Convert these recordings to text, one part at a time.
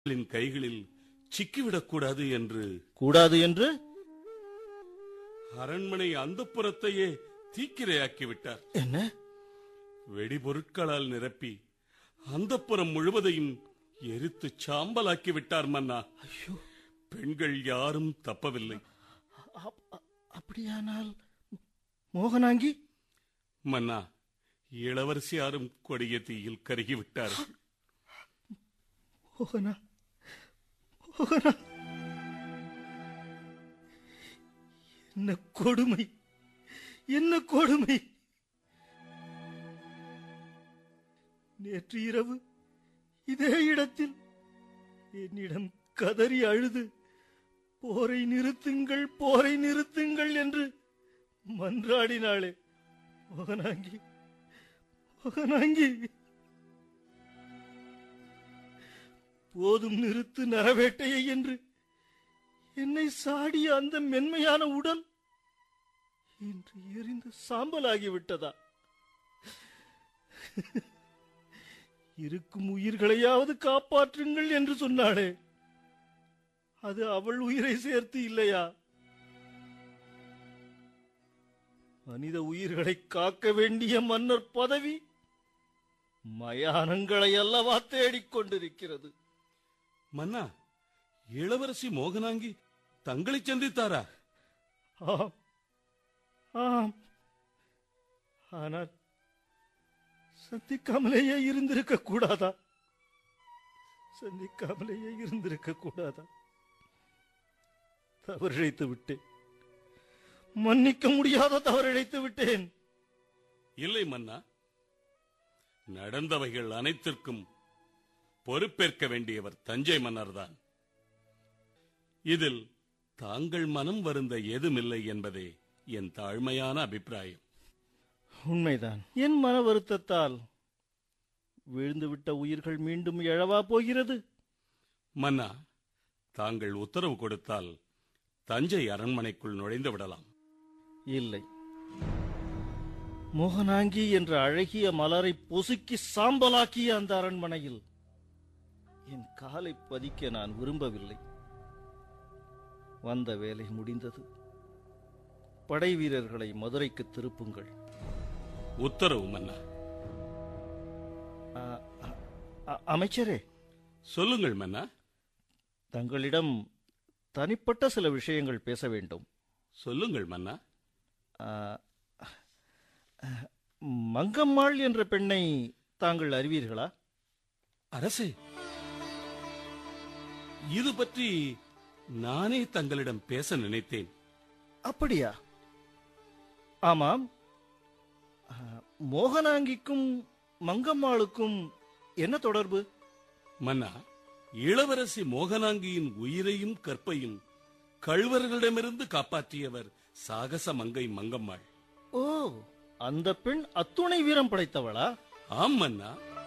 களின் கைகளில் சிக்கிவிடக்கூடாது என்று கூடாது என்று அரண்மனை அந்தப்புறத்தையே தீக்கிரையாக்கி விட்டார் என்ன வெடிபொருட்களால் நிரப்பி அந்தப்புறம் முழுவதையும் எரித்து சாம்பலாக்கி விட்டார் மன்னா ஐயோ பெண்கள் யாரும் தப்பவில்லை அப்- அ- அப்படியானால் மோகனாங்கி மன்னா இளவரசியாரும் கொடிய தீயில் கருகிவிட்டார் மோகனா மோகனா என்ன கொடுமை என்ன கொடுமை நேற்று இரவு இதே இடத்தில் என்னிடம் கதறி அழுது போரை நிறுத்துங்கள் போரை நிறுத்துங்கள் என்று மன்றாடினாளே மோகனாங்கி மோகனாங்கி போதும் நிறுத்து நரவேட்டையை என்று என்னை சாடிய அந்த மென்மையான உடல் இன்று எரிந்து சாம்பலாகிவிட்டதா இருக்கும் உயிர்களையாவது காப்பாற்றுங்கள் என்று சொன்னாளே அது அவள் உயிரை சேர்த்து இல்லையா மனித உயிர்களை காக்க வேண்டிய மன்னர் பதவி மயானங்களை அல்லவா தேடிக் கொண்டிருக்கிறது மன்னா இளவரசி மோகனாங்கி தங்களை சந்தித்தாரா ஆம் ஆம் ஆனால் சந்திக்காமலேயே இருந்திருக்க கூடாதா சந்திக்காமலேயே இருந்திருக்க கூடாதா தவறிழைத்து விட்டேன் மன்னிக்க முடியாத தவறிழைத்து விட்டேன் இல்லை மன்னா நடந்தவைகள் அனைத்திற்கும் பொறுப்பேற்க வேண்டியவர் தஞ்சை மன்னர்தான் இதில் தாங்கள் மனம் வருந்த ஏதுமில்லை என்பதே என் தாழ்மையான அபிப்பிராயம் உண்மைதான் என் மன வருத்தத்தால் விழுந்துவிட்ட உயிர்கள் மீண்டும் எழவா போகிறது மன்னா தாங்கள் உத்தரவு கொடுத்தால் தஞ்சை அரண்மனைக்குள் நுழைந்து விடலாம் இல்லை மோகனாங்கி என்ற அழகிய மலரை பொசுக்கி சாம்பலாக்கிய அந்த அரண்மனையில் என் காலை பதிக்க நான் விரும்பவில்லை வந்த வேலை முடிந்தது படை வீரர்களை மதுரைக்கு திருப்புங்கள் உத்தரவு மன்னா அ, அ, அ- அமைச்சரே சொல்லுங்கள் மன்னா தங்களிடம் தனிப்பட்ட சில விஷயங்கள் பேச வேண்டும் சொல்லுங்கள் மன்னா ஆ, மங்கம்மாள் என்ற பெண்ணை தாங்கள் அறிவீர்களா அரசே இது பற்றி நானே தங்களிடம் பேச நினைத்தேன் அப்படியா ஆமாம் ஆ, மோகனாங்கிக்கும் மங்கம்மாளுக்கும் என்ன தொடர்பு மன்னா இளவரசி மோகனாங்கியின் உயிரையும் கற்பையும் கள்வர்களிடமிருந்து காப்பாற்றியவர் சாகச மங்கை மங்கம்மாள் ஓ அந்த பெண் அத்துணை வீரம் படைத்தவளா ஆம் மன்னா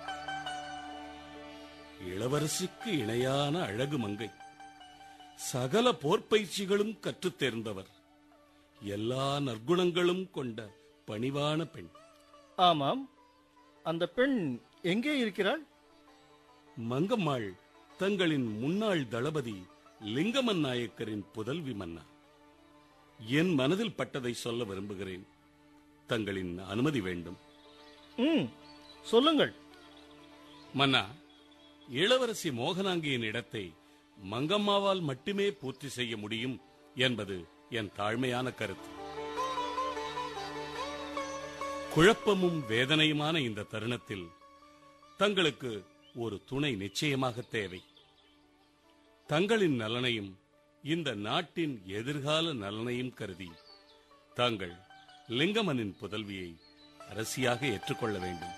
இளவரசிக்கு இணையான அழகு மங்கை சகல போர்ப்பயிற்சிகளும் கற்றுத் தேர்ந்தவர் எல்லா நற்குணங்களும் கொண்ட பணிவான பெண் ஆமாம் அந்த பெண் எங்கே இருக்கிறாள் மங்கம்மாள் தங்களின் முன்னாள் தளபதி லிங்கமன் நாயக்கரின் புதல்வி மன்னா என் மனதில் பட்டதை சொல்ல விரும்புகிறேன் தங்களின் அனுமதி வேண்டும் ம் சொல்லுங்கள் மன்னா இளவரசி மோகனாங்கியின் இடத்தை மங்கம்மாவால் மட்டுமே பூர்த்தி செய்ய முடியும் என்பது என் தாழ்மையான கருத்து குழப்பமும் வேதனையுமான இந்த தருணத்தில் தங்களுக்கு ஒரு துணை நிச்சயமாக தேவை தங்களின் நலனையும் இந்த நாட்டின் எதிர்கால நலனையும் கருதி தாங்கள் லிங்கமனின் புதல்வியை அரசியாக ஏற்றுக்கொள்ள வேண்டும்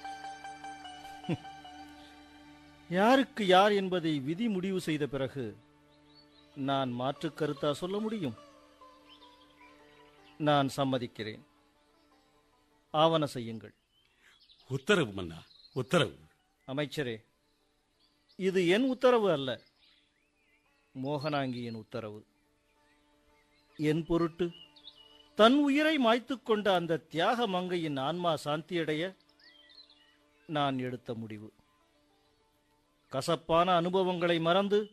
யாருக்கு யார் என்பதை விதி முடிவு செய்த பிறகு நான் மாற்று கருத்தா சொல்ல முடியும் நான் சம்மதிக்கிறேன் ஆவண செய்யுங்கள் உத்தரவு மன்னா உத்தரவு அமைச்சரே இது என் உத்தரவு அல்ல மோகனாங்கியின் உத்தரவு என் பொருட்டு தன் உயிரை மாய்த்துக் கொண்ட அந்த தியாக மங்கையின் ஆன்மா சாந்தியடைய நான் எடுத்த முடிவு கசப்பான அனுபவங்களை மறந்து